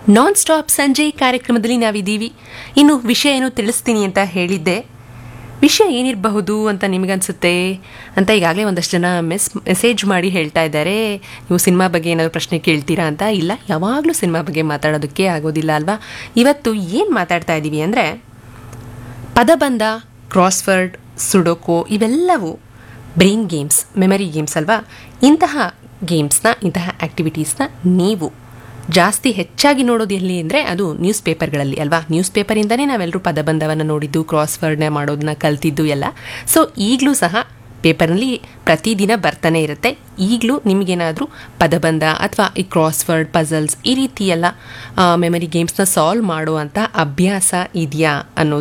non stop ಸಂಜೆ ಕಾರ್ಯಕ್ರಮದಲ್ಲಿ ನಾವಿದ್ದೀವಿ ಇನ್ನು ವಿಷಯ ಏನು ತಿಳಿಸ್ತೀನಿ ಅಂತ ಹೇಳಿದ್ದೆ ವಿಷಯ ಏನಿರಬಹುದು ಅಂತ ನಿಮಗನ್ಸುತ್ತೆ ಅಂತ ಈಗಾಗಲೇ ಒಂದಷ್ಟು ಜನ ಮೆಸ್ ಮೆಸೇಜ್ ಮಾಡಿ ಹೇಳ್ತಾ ಇದ್ದಾರೆ ನೀವು ಸಿನಿಮಾ ಬಗ್ಗೆ ಏನಾದರೂ ಪ್ರಶ್ನೆ ಕೇಳ್ತೀರಾ ಅಂತ ಇಲ್ಲ ಯಾವಾಗಲೂ ಸಿನಿಮಾ ಬಗ್ಗೆ ಮಾತಾಡೋದಕ್ಕೆ ಆಗೋದಿಲ್ಲ ಅಲ್ವಾ ಇವತ್ತು ಏನು ಮಾತಾಡ್ತಾ ಇದ್ದೀವಿ ಅಂದರೆ ಪದಬಂಧ ಕ್ರಾಸ್ವರ್ಡ್ ಸುಡೋಕೋ ಇವೆಲ್ಲವೂ ಬ್ರೈನ್ ಗೇಮ್ಸ್ ಮೆಮರಿ ಗೇಮ್ಸ್ ಅಲ್ವಾ ಇಂತಹ ಗೇಮ್ಸ್ನ ಇಂತಹ ಆ್ಯಕ್ಟಿವಿಟೀಸ್ನ ನೀವು ಜಾಸ್ತಿ ಹೆಚ್ಚಾಗಿ ನೋಡೋದು ಎಲ್ಲಿ ಅಂದರೆ ಅದು ನ್ಯೂಸ್ ಪೇಪರ್ಗಳಲ್ಲಿ ಅಲ್ವಾ ನ್ಯೂಸ್ ಪೇಪರಿಂದನೇ ನಾವೆಲ್ಲರೂ ಪದಬಂಧವನ್ನು ನೋಡಿದ್ದು ಕ್ರಾಸ್ವರ್ಡ್ನ ಮಾಡೋದನ್ನ ಕಲ್ತಿದ್ದು ಎಲ್ಲ ಸೊ ಈಗಲೂ ಸಹ ಪೇಪರ್ನಲ್ಲಿ ಪ್ರತಿದಿನ ಬರ್ತಾನೆ ಇರುತ್ತೆ ಈಗಲೂ ನಿಮಗೇನಾದರೂ ಪದಬಂಧ ಅಥವಾ ಈ ಕ್ರಾಸ್ವರ್ಡ್ ಪಝಲ್ಸ್ ಈ ರೀತಿ ಎಲ್ಲ ಮೆಮರಿ ಗೇಮ್ಸ್ನ ಸಾಲ್ವ್ ಮಾಡುವಂಥ ಅಭ್ಯಾಸ ಇದೆಯಾ ಅನ್ನೋದು